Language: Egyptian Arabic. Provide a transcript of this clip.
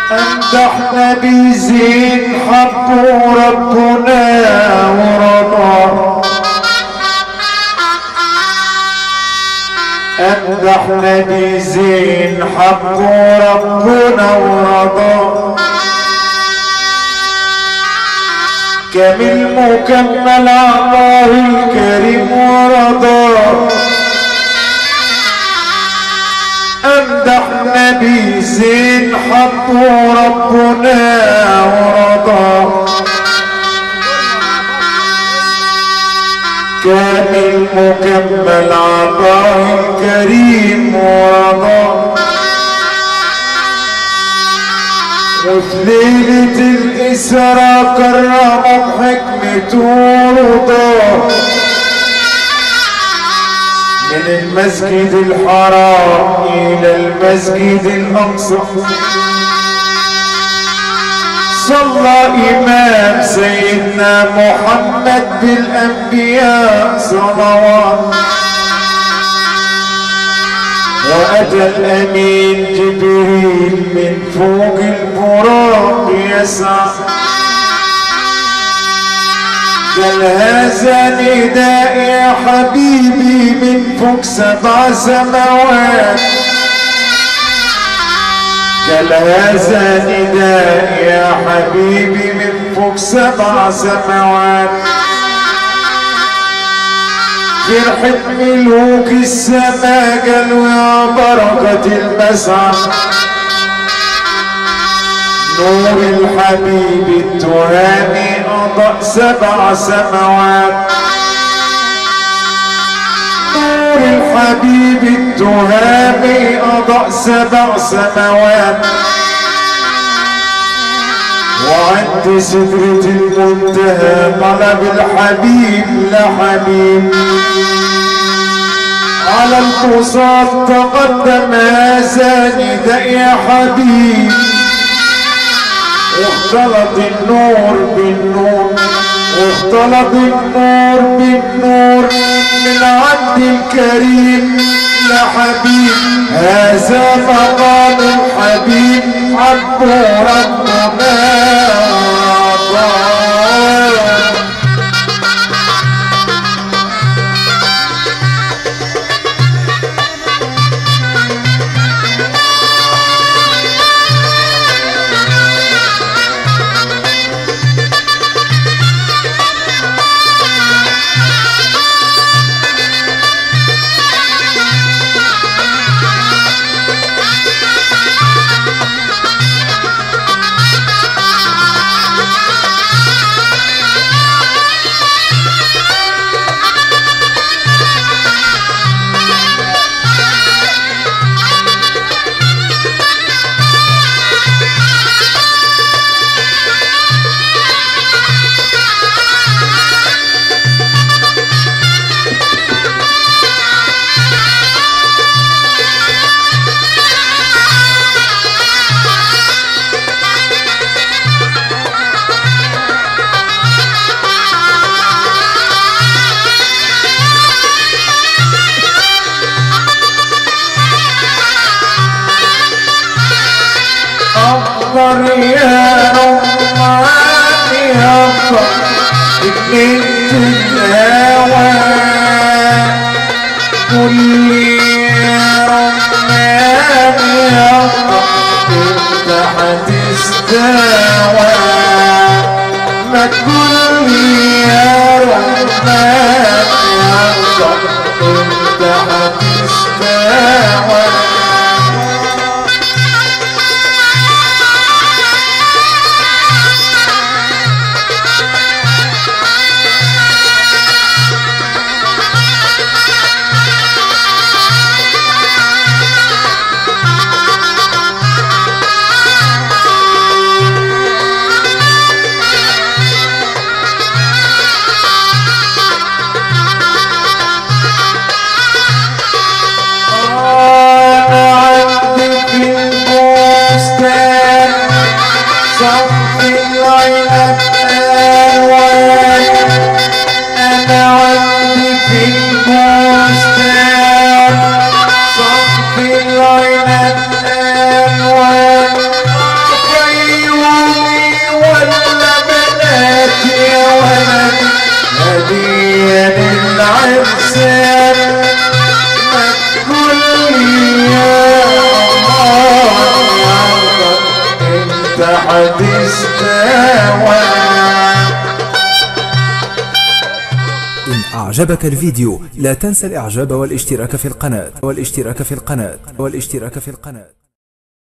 امدح نبي زين حبه ربنا ورضاه امدح نبي زين حبه ربنا ورضاه كمل مكمل عطاه الكريم ورضاه امدح نبي زين حبه ربنا ورضاه كامل مكمل عطاه الكريم ورضاه وفي ليلة الإسراء كرم بحكمته ورضاه من المسجد الحرام إلى المسجد الأقصى صلى إمام سيدنا محمد بالأنبياء صلوات وأتى الأمين جبريل من فوق البراق يسعى قال هذا نداء يا حبيبي من فوق سبع سماوات قال هذا نداء يا حبيبي من فوق سبع سماوات فرحة ملوك السماء قالوا يا بركة المسعى نور الحبيب التهامي أضاء سبع سماوات نور الحبيب التهامي أضاء سبع سماوات وعند سدرة المنتهى طلب الحبيب لحبيب على القصاص تقدم هذا نداء يا حبيب واختلط النور بالنور واختلط النور بالنور من عبد الكريم لحبيب هذا مقام الحبيب عبد ربنا أفضل يا رماني أفضل بنت الهوى قل لي يا رماني أفضل انت هتستوى ما تقول لي يا رماني أفضل انت هتستوى أعجبك الفيديو لا تنسى الإعجاب والاشتراك في القناة والاشتراك في القناة والاشتراك في القناة